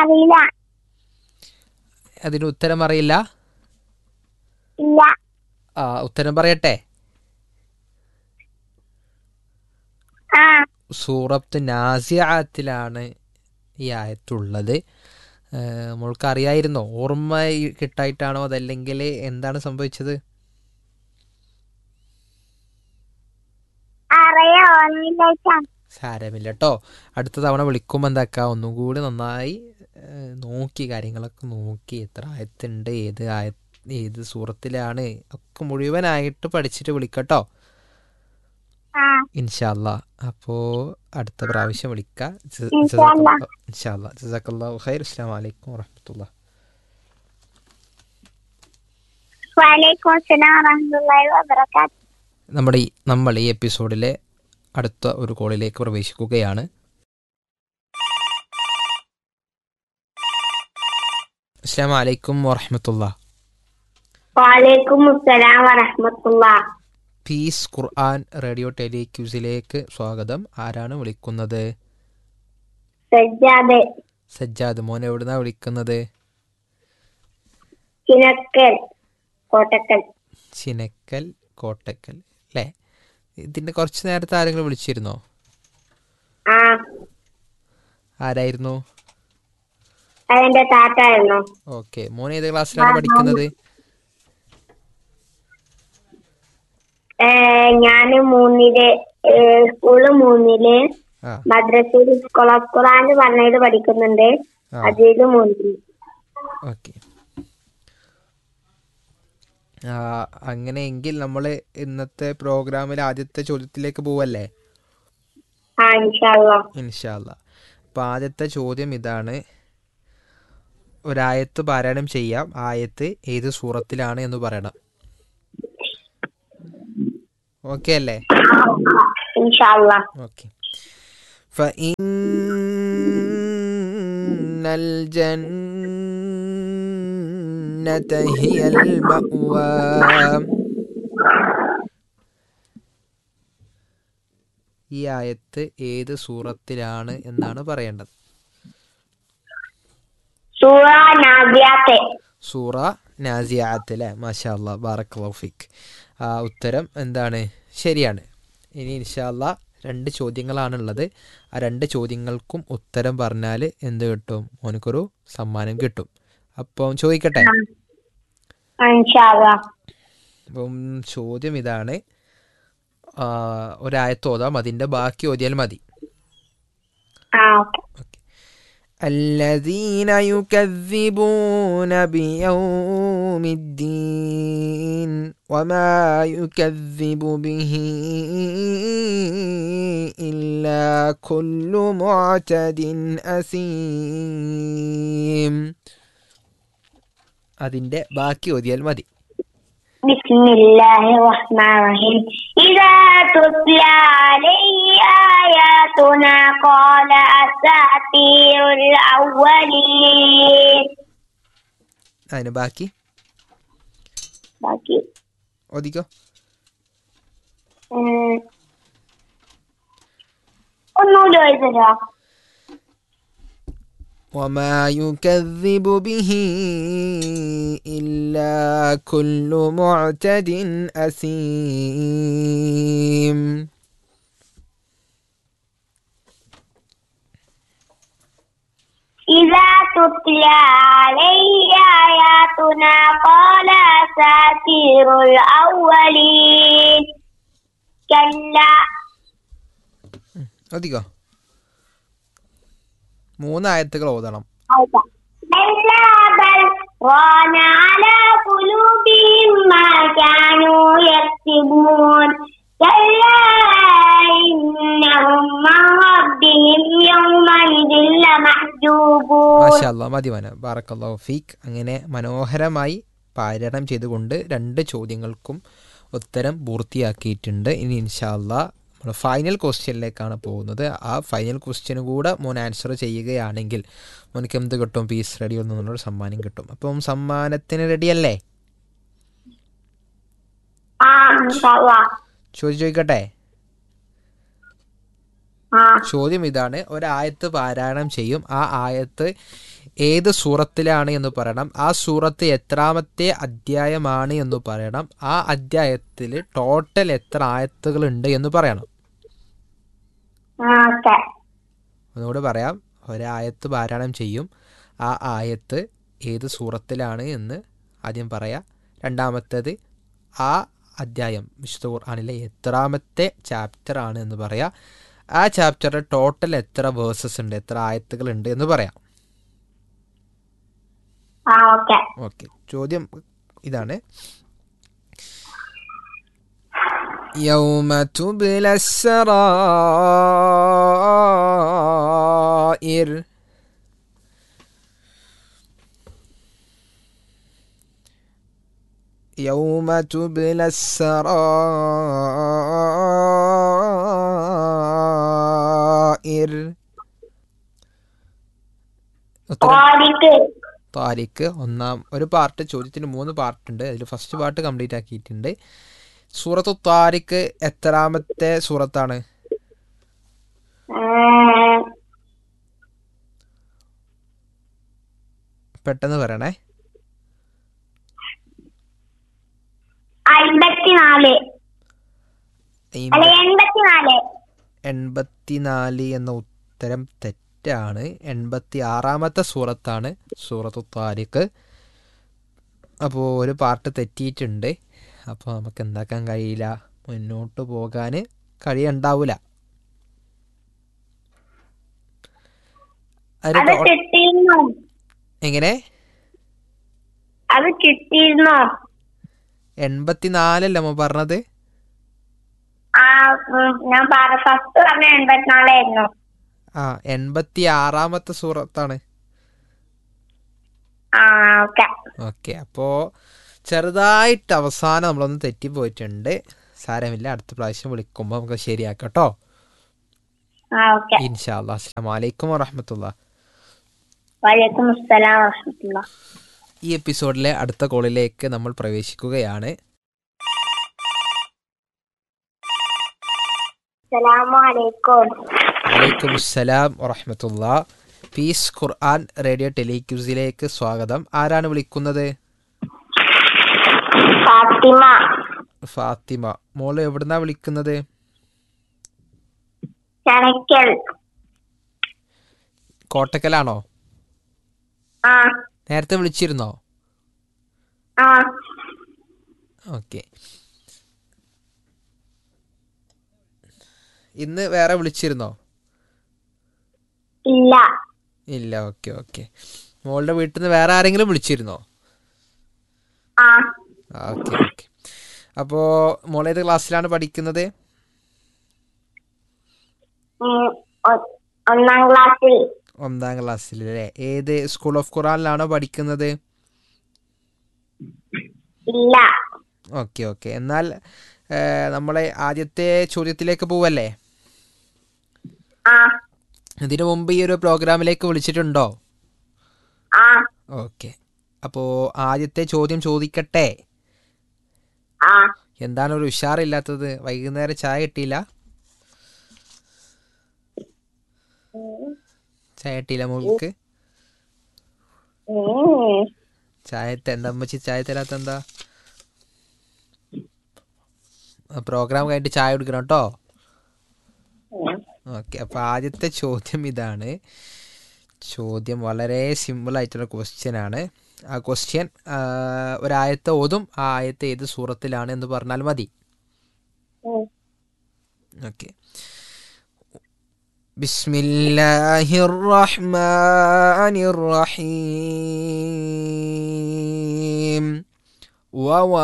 അറിയില്ല അതിന് ഉത്തരം അറിയില്ല ഇല്ല ആ ഉത്തരം പറയട്ടെ ആ സൂറത്ത് നാസിയാത്തിലാണ് ഈ ആയത്തുള്ളത് ഏഹ് മോൾക്ക് അറിയായിരുന്നോ ഓർമ്മ കിട്ടായിട്ടാണോ അതല്ലെങ്കിൽ എന്താണ് സംഭവിച്ചത് അറിയാ ഓർമ്മയില്ല സാരമില്ല കേട്ടോ അടുത്ത തവണ വിളിക്കുമ്പോൾ എന്താക്കുക ഒന്നും കൂടി നന്നായി ഏഹ് നോക്കി കാര്യങ്ങളൊക്കെ നോക്കി എത്ര ആയത്തുണ്ട് ഏത് ആയ ഏത് സൂറത്തിലാണ് ഒക്കെ മുഴുവനായിട്ട് പഠിച്ചിട്ട് വിളിക്കട്ടോ ആ ഇൻഷാല്ല അപ്പോൾ അടുത്ത പ്രാവശ്യം വിളിക്കാം ജ- ഇൻഷാ അല്ലാ. ജസാക്കല്ലാ- ഇൻഷാ അല്ലാ. ജസാക്കല്ലാഹു ഖൈർ അസ്സലാമു അലൈക്കും വറഹ്മത്തുള്ളാഹി വലൈക്കും അസ്സലാം വറഹ്മത്തുള്ളാഹി വബറകാത്ത് നമ്മുടെ ഈ നമ്മൾ ഈ എപ്പിസോഡിലെ അടുത്ത ഒരു കോളിലേക്ക് പ്രവേശിക്കുകയാണ് അസ്സാം വലൈക്കും വറഹമത്തുള്ള വലൈക്കും അസ്സലാം വറഹ്മത്തുള്ളാഹ് പീസ് ഖുർആൻ റേഡിയോ ടെലിക്യൂസിലേക്ക് സ്വാഗതം ആരാണ് വിളിക്കുന്നത് സജ്ജാദ് സജ്ജാദ് മോൻ എവിടുന്നാ വിളിക്കുന്നത് ചിനക്കൽ കോട്ടക്കൽ ചിനക്കൽ കോട്ടക്കൽ അല്ലേ ഇതിൻ്റെ കുറച്ച് നേരത്തെ ആരെങ്കിലും വിളിച്ചിരുന്നോ ആ ആരായിരുന്നു അതെന്റെ താത്തായിരുന്നു ഓക്കെ മോൻ ഏത് ക്ലാസ്സിലാണ് പഠിക്കുന്നത് ഏ, ഞാന് മൂന്നില് ഏ, സ്കൂള് മൂന്നില് ആ മദ്രസയിൽ ഖുറാന് പറഞ്ഞത് പഠിക്കുന്നുണ്ട് ആ അതില് മൂന്നില് ഓക്കെ ആ അങ്ങനെയെങ്കിൽ നമ്മൾ ഇന്നത്തെ പ്രോഗ്രാമിൽ ആദ്യത്തെ ചോദ്യത്തിലേക്ക് പോവല്ലേ ആ ഇൻഷാല്ലാ ഇൻഷാല്ല അപ്പോൾ ആദ്യത്തെ ചോദ്യം ഇതാണ് ഒരായത്ത് പാരായണം ചെയ്യാം ആയത്ത് ഏത് സൂറത്തിലാണ് എന്ന് പറയണം ഓക്കെ അല്ലേ ഇൻഷാല്ലാ اوكي فإن الجنة هي المأوى ഈ ആയത്ത് ഏത് സൂറത്തിലാണ് എന്നാണ് പറയേണ്ടത് സൂറ നാദിയാത്തെ സൂറ നാസിയാത്ത് അല്ലേ മാഷാ അല്ലാ ബാറക് ഫിക് ആ ഉത്തരം എന്താണ് ശരിയാണ് ഇനി ഇൻഷാല്ല രണ്ട് ചോദ്യങ്ങളാണുള്ളത് ആ രണ്ട് ചോദ്യങ്ങൾക്കും ഉത്തരം പറഞ്ഞാൽ എന്ത് കിട്ടും മോനക്കൊരു സമ്മാനം കിട്ടും അപ്പം ചോദിക്കട്ടെ ആ, ഇൻഷാല്ലാ അപ്പം ചോദ്യം ഇതാണ് ആ, ഒരായത്ത് ഓതാം അതിൻ്റെ ബാക്കി ഓതിയാൽ മതി ആ ഓക്കെ الذين يكذبون بيوم الدين وما يكذب به إلا كل معتد أثيم അതിൻ്റെ ബാക്കി ഓതിയാൽ മതി بسم الله الرحمن الرحيم إذا تتلى عليه آياتنا قال أساطير الأولين അതിന് ബാക്കി ബാക്കി ഓതിക്കോ ഉം. ഒന്നുകൂടി എഴുതരോ وما يكذب به إلا كل معتد أثيم إذا تتلى عليه آياتنا قال أساطير الأولين كلا ഓതിക്കോ മൂന്ന് ആയത്തുകൾ ഓതണം كلا بل ران على قلوبهم ما كانوا يكسبون كلا إنهم عن ربهم يومئذ لمحجوبون മാഷാല്ല മതി മന ബാറക്കല്ലാഹു ഫീക്ക് അങ്ങനെ മനോഹരമായി പാരായണം ചെയ്തുകൊണ്ട് രണ്ട് ചോദ്യങ്ങൾക്കും ഉത്തരം പൂർത്തിയാക്കിയിട്ടുണ്ട് ഇനി ഇൻഷാല്ല നമ്മൾ ഫൈനൽ ക്വസ്റ്റ്യനിലേക്കാണ് പോകുന്നത് ആ ഫൈനൽ ക്വസ്റ്റ്യന് കൂടെ മോൻ ആൻസർ ചെയ്യുകയാണെങ്കിൽ മോനക്ക് എന്ത് കിട്ടും പീസ് റെഡിയിൽ നിന്നുള്ളൊരു സമ്മാനം കിട്ടും അപ്പം സമ്മാനത്തിന് റെഡിയല്ലേ آه إن شاء الله ചോദ്യം ചോദിക്കട്ടെ آه ചോദ്യം ഇതാണ് ഒരായത്ത് പാരായണം ചെയ്യും ആ ആയത്ത് ഏത് സൂറത്തിലാണ് എന്ന് പറയണം ആ സൂറത്ത് എത്രാമത്തെ അധ്യായമാണ് എന്ന് പറയണം ആ അധ്യായത്തിൽ ടോട്ടൽ എത്ര ആയത്തുകൾ ഉണ്ട് എന്ന് പറയണം ആ ഓക്കെ ഒന്നുകൂടെ പറയാം ഒരായത്ത് പാരായണം ചെയ്യും ആ ആയത്ത് ഏത് സൂറത്തിലാണ് എന്ന് ആദ്യം പറയാം രണ്ടാമത്തേത് ആ അധ്യായം വിശുദ്ധ ഖുർആാനിലെ എത്രാമത്തെ ചാപ്റ്റർ ആണ് എന്ന് പറയാം ആ ചാപ്റ്ററിൽ ടോട്ടൽ എത്ര വേഴ്സസ് ഉണ്ട് എത്ര ആയത്തുകൾ ഉണ്ട് എന്ന് പറയാം ആ ഓക്കെ ഓക്കെ ചോദ്യം ഇതാണ് يوم تبلى السرائر يوم تبلى السرائر ഉത്തരം താരിഖ് താരിഖ് ഒന്നാം ഒരു പാർട്ട് ചോദ്യത്തിന് മൂന്ന് പാർട്ട് ഉണ്ട് അതിൽ ഫസ്റ്റ് പാർട്ട് കംപ്ലീറ്റ് ആക്കിയിട്ടുണ്ട് സൂറത്ത് താരിഖ് എത്രാമത്തെ സൂറത്താണ് ഉം, പെട്ടെന്ന് പറയണേ അമ്പത്തിനാല് അല്ല എൺപത്തിനാല് എൺപത്തിനാല് എന്ന ഉത്തരം തെറ്റാണ് എൺപത്തി ആറാമത്തെ സൂറത്താണ് സൂറത്ത് താരിഖ് അപ്പോൾ ഒരു പാർട്ട് തെറ്റിയിട്ടുണ്ട് അപ്പോൾ നമുക്ക് എന്താക്കാൻ കഴിയില്ല മുന്നോട്ട് പോകാൻ കഴിയുണ്ടാവില്ല അതിന് അത് ടോ- കിട്ടിയിരുന്നു എങ്ങനെ അത് കിട്ടിയിരുന്നു എൺപത്തിനാലല്ല അമ്മ പറഞ്ഞത് ആ ഉം, ഞാൻ പറ ഫസ്റ്റ് പറഞ്ഞ എൺപത്തിനാലായിരുന്നു ആ എൺപത്തി ആറാമത്തെ സൂറത്താണ് ആ ഓക്കെ ഓക്കെ അപ്പോൾ ചെറുതായിട്ട് അവസാനം നമ്മളൊന്ന് തെറ്റിപ്പോയിട്ടുണ്ട് സാരമില്ല അടുത്ത പ്രാവശ്യം വിളിക്കുമ്പോൾ നമുക്ക് ശരിയാക്കാം കേട്ടോ ആ ഓക്കെ ഇൻഷാ അല്ലാ അസ്സാം വലൈക്കും വറഹമത്തുള്ള വലൈക്കും അസ്സലാം വറഹമത്തുള്ള ഈ എപ്പിസോഡിലെ അടുത്ത കോളിലേക്ക് നമ്മൾ പ്രവേശിക്കുകയാണ് അസ്സലാമു അലൈക്കും വലൈക്കും അസ്സലാം വറഹമത്തുള്ള പീസ് ഖുർആൻ റേഡിയോ ടെലിക്യൂസിലേക്ക് സ്വാഗതം ആരാണ് വിളിക്കുന്നത് ഫാത്തിമ ഫാത്തിമ മോള് എവിടുന്നാ വിളിക്കുന്നത് ചനക്കൽ കോട്ടക്കലാണോ ആ നേരത്തെ വിളിച്ചിരുന്നോ ആ ഓക്കെ ഇന്ന് വേറെ വിളിച്ചിരുന്നോ ഇല്ല ഇല്ല ഓക്കെ ഓക്കെ മോളുടെ വീട്ടിൽ നിന്ന് വേറെ ആരെങ്കിലും വിളിച്ചിരുന്നോ ആ ഓക്കെ ഓക്കെ അപ്പോൾ മോളേത് ക്ലാസ്സിലാണ് പഠിക്കുന്നത് ഉം, ഒ- ഒന്നാം ക്ലാസ്സിൽ ഒന്നാം ക്ലാസ്സിൽ അല്ലേ ഏത് സ്കൂൾ ഓഫ് ഖുറാനിലാണോ പഠിക്കുന്നത് ഇല്ല ഓക്കെ ഓക്കെ എന്നാൽ ഏ, നമ്മളെ ആദ്യത്തെ ചോദ്യത്തിലേക്ക് പോവല്ലേ ആ ഇതിനു മുമ്പ് ഈ ഒരു പ്രോഗ്രാമിലേക്ക് വിളിച്ചിട്ടുണ്ടോ ആ ഓക്കെ അപ്പോൾ ആദ്യത്തെ ചോദ്യം ചോദിക്കട്ടെ ആ എന്താണ് ഒരു ഉഷാറില്ലാത്തത് വൈകുന്നേരം ചായ കിട്ടിയില്ല ചായ കിട്ടിയില്ല മോൾക്ക് ഉം. ചായ ത- എന്താ അമ്മച്ചി ചായ തരാത്ത എന്താ പ്രോഗ്രാം കഴിഞ്ഞിട്ട് ചായ കുടിക്കണം കേട്ടോ ഉം. ഓക്കെ അപ്പോൾ ആദ്യത്തെ ചോദ്യം ഇതാണ് ചോദ്യം വളരെ സിമ്പിൾ ആയിട്ടുള്ള ക്വസ്റ്റ്യൻ ആണ് ആ ക്വസ്റ്റ്യൻ ഒരായത്തെ ഓതും ആ ആയത്തെ ഏത് സൂറത്തിലാണ് എന്ന് പറഞ്ഞാൽ മതി ഉം. ഓക്കെ بسم الله الرحمن الرحيم وو